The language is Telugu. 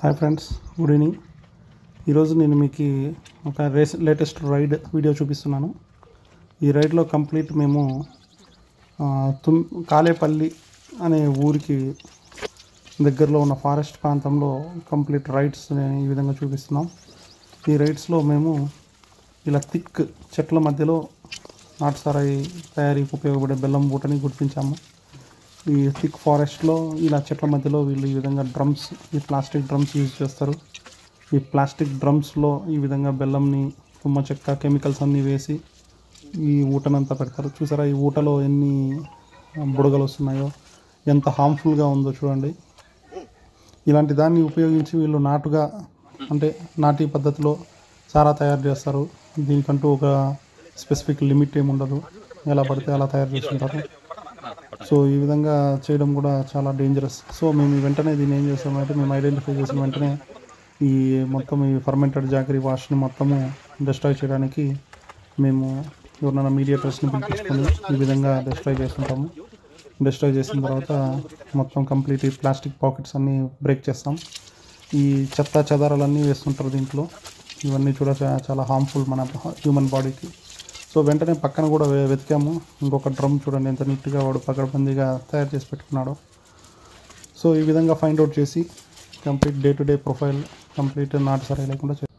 హాయ్ ఫ్రెండ్స్ గుడ్ ఈవినింగ్ ఈరోజు నేను మీకు ఒక రేస్ లేటెస్ట్ రైడ్ వీడియో చూపిస్తున్నాను ఈ రైడ్లో కంప్లీట్ మేము ఆ, తుమ్ కాలేపల్లి అనే ఊరికి దగ్గరలో ఉన్న ఫారెస్ట్ ప్రాంతంలో కంప్లీట్ రైడ్స్ ఈ విధంగా చూపిస్తున్నాం ఈ రైడ్స్లో మేము ఇలా థిక్ చెట్ల మధ్యలో నాటుసారాయి తయారీకి ఉపయోగపడే బెల్లం బూటని గుర్తించాము ఈ థిక్ ఫారెస్ట్లో ఇలా చెట్ల మధ్యలో వీళ్ళు ఈ విధంగా డ్రమ్స్ ఈ ప్లాస్టిక్ డ్రమ్స్ యూజ్ చేస్తారు ఈ ప్లాస్టిక్ డ్రమ్స్లో ఈ విధంగా బెల్లంని తుమ్మ చెక్క కెమికల్స్ అన్నీ వేసి ఈ ఊటనంతా పెడతారు చూసారా ఈ ఊటలో ఎన్ని బుడగలు వస్తున్నాయో ఎంత హార్మ్ఫుల్గా ఉందో చూడండి ఇలాంటి దాన్ని ఉపయోగించి వీళ్ళు నాటుగా అంటే నాటి పద్ధతిలో సారా తయారు చేస్తారు దీనికంటూ ఒక స్పెసిఫిక్ లిమిట్ ఏమి ఉండదు ఎలా పడితే అలా తయారు చేస్తుంటారు సో ఈ విధంగా చేయడం కూడా చాలా డేంజరస్ సో మేము వెంటనే దీన్ని ఏం చేసామంటే మేము ఐడెంటిఫై చేసిన వెంటనే ఈ మొత్తం ఈ ఫర్మెంటెడ్ జాకరీ వాష్ని మొత్తము డిస్ట్రాయ్ చేయడానికి మేము ఎవరినైనా మీడియేటర్స్ని పిలిపించుకొని ఈ విధంగా డిస్ట్రాయ్ చేస్తుంటాము డిస్ట్రాయ్ చేసిన తర్వాత మొత్తం కంప్లీట్ ఈ ప్లాస్టిక్ పాకెట్స్ అన్నీ బ్రేక్ చేస్తాం ఈ చెత్త చెదారాలన్నీ వేస్తుంటారు దీంట్లో ఇవన్నీ చూడ చా- చాలా హార్మ్ఫుల్ మన హ్యూమన్ బాడీకి సో వెంటనే పక్కన కూడా వె- వెతికాము ఇంకొక డ్రమ్ చూడండి ఎంత నీట్గా వాడు పకడ్బందీగా తయారు చేసి పెట్టుకున్నాడు సో ఈ విధంగా ఫైండ్ అవుట్ చేసి complete day to day profile complete నాటు సరే లేకుండా చే-